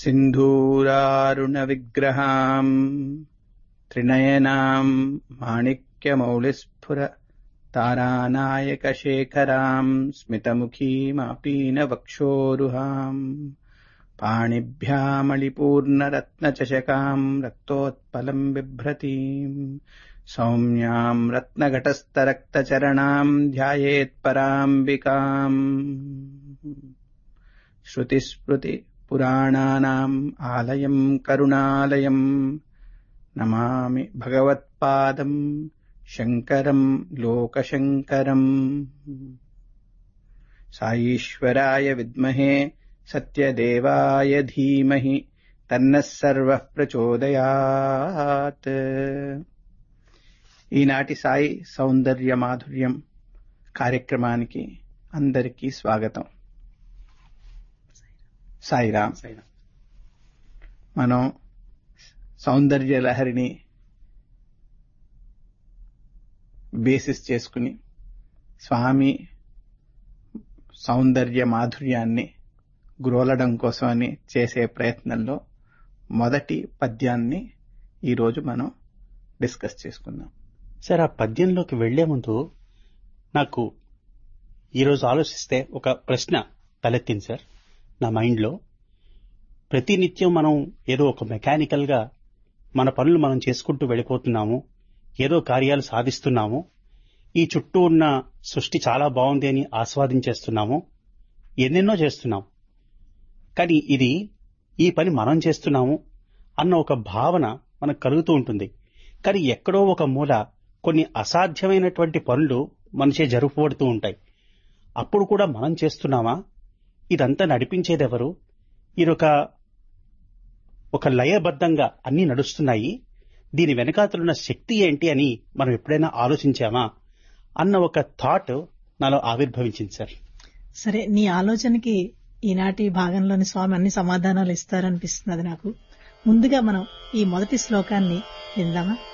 सिन्धूरारुणविग्रहाम् त्रिनयनाम् माणिक्यमौलिस्फुर तारानायकशेखराम् स्मितमुखीमापीनवक्षोरुहाम् पाणिभ्यामणिपूर्णरत्नचषकाम् रक्तोत्पलम् बिभ्रतीम् सौम्याम् रत्नघटस्थरक्तचरणाम् ध्यायेत्पराम्बिकाम् श्रुतिस्मृतिपुराणानाम् आलयम् करुणालयम् नमामि भगवत्पादम् शङ्करम् लोकशङ्करम् साईश्वराय विद्महे सत्यदेवाय धीमहि తన్నः సర్వः ప్రచోదయాత్ ఈనాటి సాయి సౌందర్య మాధుర్యం కార్యక్రమానికి అందరికీ స్వాగతం సాయిరామ్ మనం సౌందర్య లహరిని బేసిస్ చేసుకుని స్వామి సౌందర్య మాధుర్యాన్ని గ్రోలడం కోసమని చేసే ప్రయత్నంలో మొదటి పద్యాన్ని ఈరోజు మనం డిస్కస్ చేసుకుందాం సార్ ఆ పద్యంలోకి వెళ్లే ముందు నాకు ఈరోజు ఆలోచిస్తే ఒక ప్రశ్న తలెత్తింది సార్ నా మైండ్లో ప్రతినిత్యం మనం ఏదో ఒక మెకానికల్ గా మన పనులు మనం చేసుకుంటూ వెళ్ళిపోతున్నాము ఏదో కార్యాలు సాధిస్తున్నాము ఈ చుట్టూ ఉన్న సృష్టి చాలా బాగుంది అని ఆస్వాదించేస్తున్నాము ఎన్నెన్నో చేస్తున్నాం కానీ ఇది ఈ పని మనం చేస్తున్నాము అన్న ఒక భావన మనకు కలుగుతూ ఉంటుంది కానీ ఎక్కడో ఒక మూల కొన్ని అసాధ్యమైనటువంటి పనులు మనచే జరుపుబడుతూ ఉంటాయి అప్పుడు కూడా మనం చేస్తున్నామా ఇదంతా నడిపించేదెవరు ఇదొక ఒక లయబద్ధంగా అన్ని నడుస్తున్నాయి దీని వెనకాతలున్న శక్తి ఏంటి అని మనం ఎప్పుడైనా ఆలోచించామా అన్న ఒక థాట్ నాలో ఆవిర్భవించింది సార్ సరే నీ ఆలోచనకి ఈనాటి భాగంలోని స్వామి అన్ని సమాధానాలు ఇస్తారనిపిస్తున్నది నాకు ముందుగా మనం ఈ మొదటి శ్లోకాన్ని విందామా